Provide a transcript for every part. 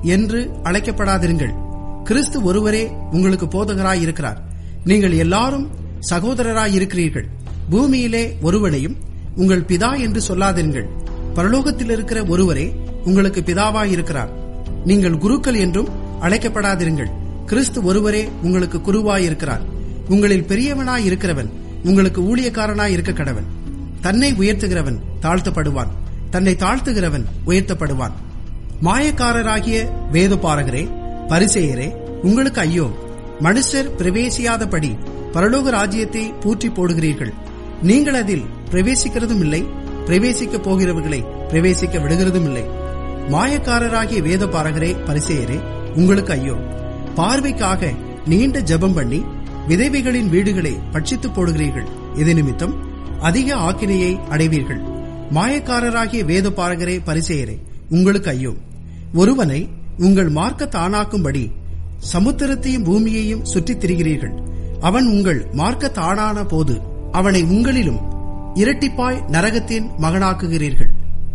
என்று அழைக்கப்படாதிருங்கள் கிறிஸ்து ஒருவரே உங்களுக்கு போதகராய் இருக்கிறார் நீங்கள் எல்லாரும் சகோதரராய் இருக்கிறீர்கள் பூமியிலே ஒருவனையும் உங்கள் பிதா என்று சொல்லாதிருங்கள் பரலோகத்தில் இருக்கிற ஒருவரே உங்களுக்கு பிதாவாய் இருக்கிறார் நீங்கள் குருக்கள் என்றும் அழைக்கப்படாதிருங்கள் கிறிஸ்து ஒருவரே உங்களுக்கு குருவாய் இருக்கிறார் உங்களில் பெரியவனாய் இருக்கிறவன் உங்களுக்கு ஊழியக்காரனாய் இருக்க கடவன் தன்னை உயர்த்துகிறவன் தாழ்த்தப்படுவான் தன்னை தாழ்த்துகிறவன் உயர்த்தப்படுவான் மாயக்காரராகிய வேதபாரகரே பரிசெயரே உங்களுக்கு ஐயோ மனுஷர் பிரவேசியாதபடி பரலோக ராஜ்யத்தை பூற்றி போடுகிறீர்கள் நீங்கள் அதில் பிரவேசிக்கிறதும் இல்லை பிரவேசிக்கப் போகிறவர்களை பிரவேசிக்க விடுகிறதும் இல்லை மாயக்காரராகிய வேதபாரகரே பரிசெயரே உங்களுக்கு ஐயோ பார்வைக்காக நீண்ட ஜெபம் பண்ணி விதவைகளின் வீடுகளை பட்சித்து போடுகிறீர்கள் இது நிமித்தம் அதிக ஆக்கினையை அடைவீர்கள் மாயக்காரராகிய வேதபாரகரே பரிசெயரே உங்களுக்கு ஐயோ ஒருவனை உங்கள் மார்க்க தானாக்கும்படி சமுத்திரத்தையும் பூமியையும் சுற்றித் திரிகிறீர்கள் அவன் உங்கள் மார்க்க தானான போது அவனை உங்களிலும் இரட்டிப்பாய் நரகத்தின் மகனாக்குகிறீர்கள்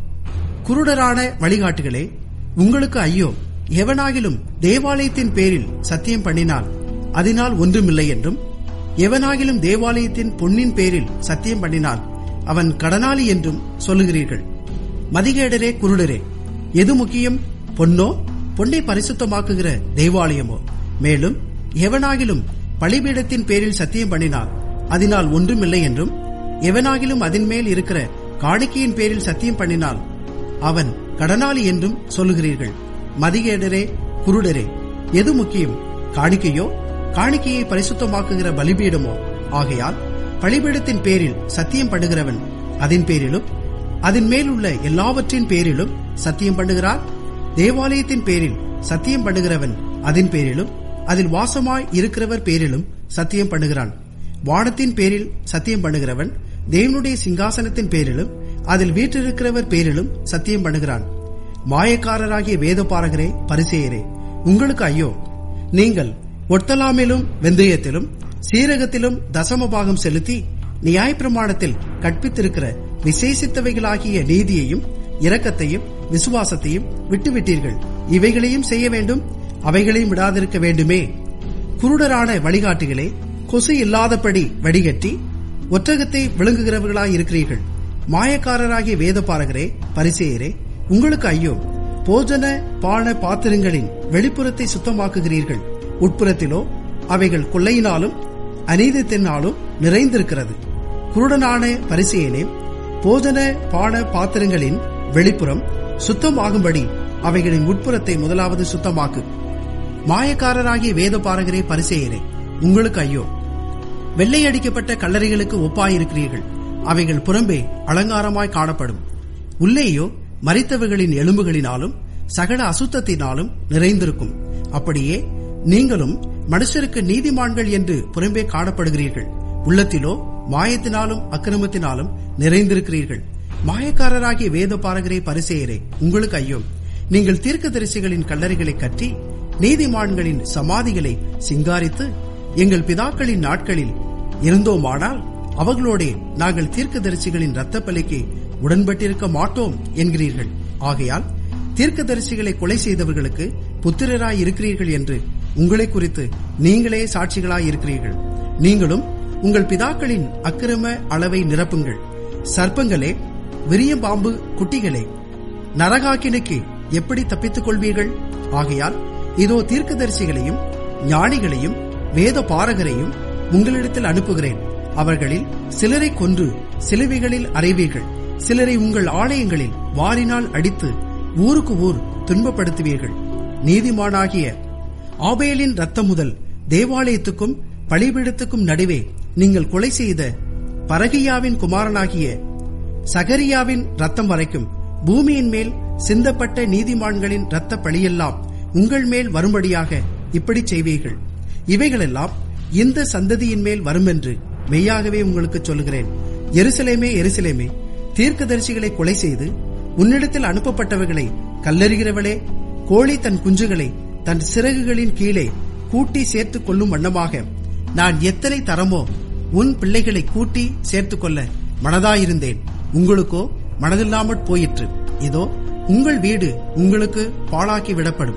குருடரான வழிகாட்டுகளே உங்களுக்கு ஐயோ எவனாகிலும் தேவாலயத்தின் பேரில் சத்தியம் பண்ணினால் அதனால் ஒன்றுமில்லை என்றும் எவனாகிலும் தேவாலயத்தின் பொன்னின் பேரில் சத்தியம் பண்ணினால் அவன் கடனாளி என்றும் சொல்லுகிறீர்கள் மதிகேடரே குருடரே எது முக்கியம் பொன்னோ பொன்னை பரிசுத்தமாக்குகிற தேவாலயமோ மேலும் எவனாகிலும் பலிபீடத்தின் பேரில் சத்தியம் பண்ணினால் அதனால் ஒன்றுமில்லை என்றும் எவனாகிலும் அதன் மேல் இருக்கிற காணிக்கையின் பேரில் சத்தியம் பண்ணினால் அவன் கடனாளி என்றும் சொல்லுகிறீர்கள் மதிகேடரே குருடரே எது முக்கியம் காணிக்கையோ காணிக்கையை பரிசுத்தமாக்குகிற பலிபீடமோ ஆகையால் பலிபீடத்தின் பேரில் சத்தியம் பண்ணுகிறவன் அதன் பேரிலும் அதன் மேல் உள்ள எல்லாவற்றின் பேரிலும் சத்தியம் பண்ணுகிறார் தேவாலயத்தின் பேரில் சத்தியம் பண்ணுகிறவன் அதன் பேரிலும் அதில் வாசமாய் இருக்கிறவர் பேரிலும் சத்தியம் பண்ணுகிறான் வானத்தின் பேரில் சத்தியம் பண்ணுகிறவன் தேவனுடைய சிங்காசனத்தின் பேரிலும் அதில் வீற்றிருக்கிறவர் பேரிலும் சத்தியம் பண்ணுகிறான் மாயக்காரராகிய வேதபாரகரே பரிசெயரே உங்களுக்கு ஐயோ நீங்கள் ஒட்டலாமிலும் வெந்தயத்திலும் சீரகத்திலும் தசம பாகம் செலுத்தி நியாயப்பிரமாணத்தில் கற்பித்திருக்கிற விசேஷித்தவைகளாகிய நீதியையும் இரக்கத்தையும் விசுவாசத்தையும் விட்டுவிட்டீர்கள் இவைகளையும் செய்ய வேண்டும் அவைகளையும் விடாதிருக்க வேண்டுமே குருடரான வழிகாட்டுகளே கொசு இல்லாதபடி வடிகட்டி ஒற்றகத்தை விளங்குகிறவர்களாய் இருக்கிறீர்கள் மாயக்காரராகிய வேதபாரகரே பரிசெயரே உங்களுக்கு ஐயோ போஜன பான பாத்திரங்களின் வெளிப்புறத்தை சுத்தமாக்குகிறீர்கள் உட்புறத்திலோ அவைகள் கொள்ளையினாலும் அநீதத்தினாலும் நிறைந்திருக்கிறது குருடனான பரிசெயனே போஜன பான பாத்திரங்களின் வெளிப்புறம் சுத்தமாகும்படி அவைகளின் உட்புறத்தை முதலாவது சுத்தமாக்கு மாயக்காரராகிய வேதபாரகரே பரிசெயரே உங்களுக்கு ஐயோ வெள்ளையடிக்கப்பட்ட கல்லறைகளுக்கு ஒப்பாயிருக்கிறீர்கள் அவைகள் புறம்பே அலங்காரமாய் காணப்படும் உள்ளேயோ மறித்தவர்களின் எலும்புகளினாலும் சகல அசுத்தத்தினாலும் நிறைந்திருக்கும் அப்படியே நீங்களும் மனுஷருக்கு நீதிமான்கள் என்று புறம்பே காணப்படுகிறீர்கள் உள்ளத்திலோ மாயத்தினாலும் அக்கிரமத்தினாலும் நிறைந்திருக்கிறீர்கள் மாயக்காரராகிய வேத பாரகரே பரிசெயரே உங்களுக்கு ஐயோ நீங்கள் தீர்க்கதரிசிகளின் கல்லறைகளை கட்டி நீதிமான்களின் சமாதிகளை சிங்காரித்து எங்கள் பிதாக்களின் நாட்களில் இருந்தோமானால் அவர்களோடே நாங்கள் தீர்க்கதரிசிகளின் இரத்த பலிக்கு உடன்பட்டிருக்க மாட்டோம் என்கிறீர்கள் ஆகையால் தீர்க்கதரிசிகளை கொலை செய்தவர்களுக்கு புத்திரராய் இருக்கிறீர்கள் என்று உங்களை குறித்து நீங்களே சாட்சிகளாய் இருக்கிறீர்கள் நீங்களும் உங்கள் பிதாக்களின் அக்கிரம அளவை நிரப்புங்கள் சர்ப்பங்களே விரியம் பாம்பு குட்டிகளே நரகாக்கினுக்கு எப்படி தப்பித்துக் கொள்வீர்கள் ஆகையால் இதோ தீர்க்கதரிசிகளையும் ஞானிகளையும் வேத பாரகரையும் உங்களிடத்தில் அனுப்புகிறேன் அவர்களில் சிலரை கொன்று சிலுவைகளில் அறைவீர்கள் சிலரை உங்கள் ஆலயங்களில் வாரினால் அடித்து ஊருக்கு ஊர் துன்பப்படுத்துவீர்கள் நீதிமானாகிய ஆபேலின் ரத்தம் முதல் தேவாலயத்துக்கும் பலிபீடத்துக்கும் நடுவே நீங்கள் கொலை செய்த பரகியாவின் குமாரனாகிய சகரியாவின் ரத்தம் வரைக்கும் பூமியின் மேல் சிந்தப்பட்ட நீதிமான்களின் இரத்த பழியெல்லாம் உங்கள் மேல் வரும்படியாக இப்படி செய்வீர்கள் இவைகளெல்லாம் இந்த சந்ததியின் மேல் வருமென்று மெய்யாகவே உங்களுக்கு சொல்லுகிறேன் எருசலேமே எருசலேமே தீர்க்கதரிசிகளை கொலை செய்து உன்னிடத்தில் அனுப்பப்பட்டவர்களை கல்லறிகிறவளே கோழி தன் குஞ்சுகளை தன் சிறகுகளின் கீழே கூட்டி சேர்த்துக் கொள்ளும் வண்ணமாக நான் எத்தனை தரமோ உன் பிள்ளைகளை கூட்டி சேர்த்துக் கொள்ள மனதாயிருந்தேன் உங்களுக்கோ மனதில்லாமற் போயிற்று இதோ உங்கள் வீடு உங்களுக்கு பாழாக்கி விடப்படும்